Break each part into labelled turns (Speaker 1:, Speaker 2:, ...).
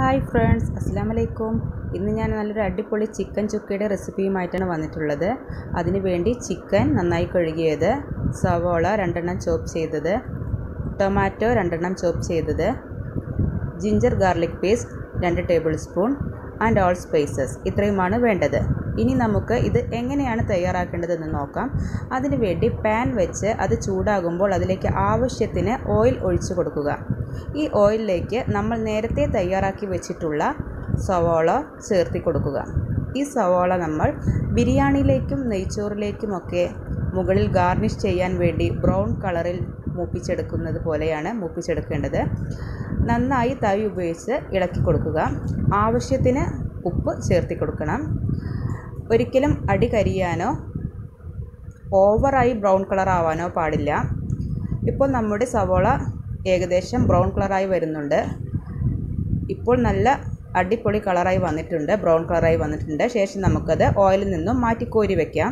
Speaker 1: hi friends അസ്സാം വലൈക്കും ഇന്ന് ഞാൻ നല്ലൊരു അടിപൊളി ചിക്കൻ ചുക്കയുടെ റെസിപ്പിയുമായിട്ടാണ് വന്നിട്ടുള്ളത് അതിന് വേണ്ടി ചിക്കൻ നന്നായി കഴുകിയത് സവോള രണ്ടെണ്ണം ചോപ്പ് ചെയ്തത് ടൊമാറ്റോ രണ്ടെണ്ണം ചോപ്പ് ചെയ്തത് ജിഞ്ചർ ഗാർലിക് പേസ്റ്റ് രണ്ട് tablespoon and all spices ഇത്രയുമാണ് വേണ്ടത് ഇനി നമുക്ക് ഇത് എങ്ങനെയാണ് തയ്യാറാക്കേണ്ടതെന്ന് നോക്കാം അതിന് വേണ്ടി പാൻ വെച്ച് അത് ചൂടാകുമ്പോൾ അതിലേക്ക് ആവശ്യത്തിന് ഓയിൽ ഒഴിച്ചു കൊടുക്കുക ഈ ഓയിലിലേക്ക് നമ്മൾ നേരത്തെ തയ്യാറാക്കി വെച്ചിട്ടുള്ള സവോള ചേർത്തി കൊടുക്കുക ഈ സവോള നമ്മൾ ബിരിയാണിയിലേക്കും നെയ്ച്ചോറിലേക്കുമൊക്കെ മുകളിൽ ഗാർണിഷ് ചെയ്യാൻ വേണ്ടി ബ്രൗൺ കളറിൽ മൂപ്പിച്ചെടുക്കുന്നത് പോലെയാണ് മൂപ്പിച്ചെടുക്കേണ്ടത് നന്നായി തവി ഉപയോഗിച്ച് ഇളക്കി കൊടുക്കുക ആവശ്യത്തിന് ഉപ്പ് ചേർത്തി കൊടുക്കണം ഒരിക്കലും അടി കരിയാനോ ഓവറായി ബ്രൗൺ കളർ ആവാനോ പാടില്ല ഇപ്പോൾ നമ്മുടെ സവോള ഏകദേശം ബ്രൗൺ കളറായി വരുന്നുണ്ട് ഇപ്പോൾ നല്ല അടിപൊളി കളറായി വന്നിട്ടുണ്ട് ബ്രൗൺ കളറായി വന്നിട്ടുണ്ട് ശേഷം നമുക്കത് ഓയിലിൽ നിന്നും മാറ്റി കോരി വയ്ക്കാം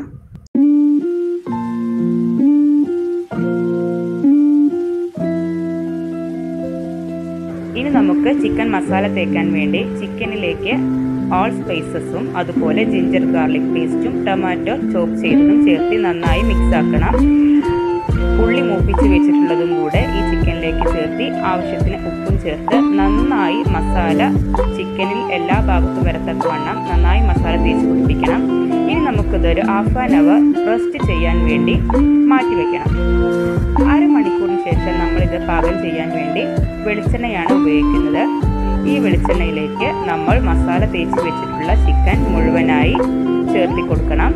Speaker 1: ഇനി നമുക്ക് ചിക്കൻ മസാല തേക്കാൻ വേണ്ടി ചിക്കനിലേക്ക് ഓൾ സ്പൈസസും അതുപോലെ ജിഞ്ചർ ഗാർലിക് പേസ്റ്റും ടൊമാറ്റോ ചോപ്പ് ചെയ്തതും ചേർത്ത് നന്നായി മിക്സ് ആക്കണം ഉള്ളി മൂപ്പിച്ച് വെച്ചിട്ടുള്ളതും കൂടെ ഈ ചിക്കനിലേക്ക് ചേർത്ത് ആവശ്യത്തിന് ഉപ്പും ചേർത്ത് നന്നായി മസാല ചിക്കനിൽ എല്ലാ ഭാഗത്തും വരത്തക്കവണ്ണം നന്നായി മസാല തേച്ച് പിടിപ്പിക്കണം ഇനി നമുക്കിതൊരു ഹാഫ് ആൻ അവർ റെസ്റ്റ് ചെയ്യാൻ വേണ്ടി മാറ്റി വെക്കണം അരമണിക്കൂറിന് ശേഷം നമ്മളിത് പാകം ചെയ്യാൻ വേണ്ടി വെളിച്ചെണ്ണയാണ് ഉപയോഗിക്കുന്നത് ഈ വെളിച്ചെണ്ണയിലേക്ക് നമ്മൾ മസാല തേച്ച് വെച്ചിട്ടുള്ള ചിക്കൻ മുഴുവനായി ചേർത്തി കൊടുക്കണം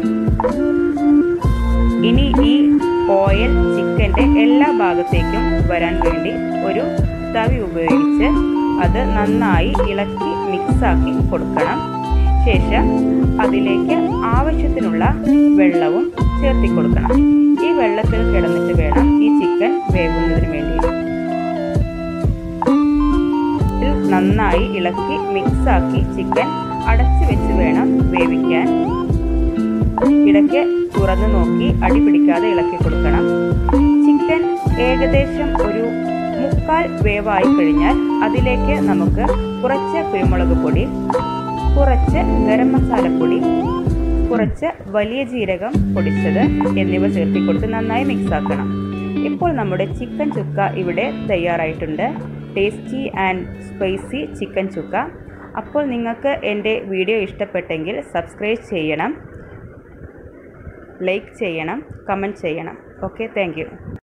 Speaker 1: ഇനി ഈ ഓയിൽ ചിക്കൻ്റെ എല്ലാ ഭാഗത്തേക്കും വരാൻ വേണ്ടി ഒരു തവി ഉപയോഗിച്ച് അത് നന്നായി ഇളക്കി മിക്സാക്കി കൊടുക്കണം ശേഷം അതിലേക്ക് ആവശ്യത്തിനുള്ള വെള്ളവും ചേർത്തി കൊടുക്കണം ഈ വെള്ളത്തിൽ കിടന്നിട്ട് വേണം ഈ ചിക്കൻ വേവുന്നതിന് വേണ്ടി നന്നായി ഇളക്കി മിക്സാക്കി ചിക്കൻ അടച്ചു വെച്ച് വേണം വേവിക്കാൻ ഇടയ്ക്ക് തുറന്നു നോക്കി അടി പിടിക്കാതെ ഇളക്കി കൊടുക്കണം ചിക്കൻ ഏകദേശം ഒരു മുക്കാൽ വേവായി കഴിഞ്ഞാൽ അതിലേക്ക് നമുക്ക് കുറച്ച് കുരുമുളക് പൊടി കുറച്ച് ഗരം മസാലപ്പൊടി കുറച്ച് വലിയ ജീരകം പൊടിച്ചത് എന്നിവ ചേർത്തി കൊടുത്ത് നന്നായി മിക്സ് ആക്കണം ഇപ്പോൾ നമ്മുടെ ചിക്കൻ ചുക്ക ഇവിടെ തയ്യാറായിട്ടുണ്ട് tasty and spicy chicken chukka അപ്പോൾ നിങ്ങൾക്ക് എൻ്റെ വീഡിയോ ഇഷ്ടപ്പെട്ടെങ്കിൽ സബ്സ്ക്രൈബ് ചെയ്യണം ലൈക്ക് ചെയ്യണം കമൻറ്റ് ചെയ്യണം ഓക്കെ താങ്ക്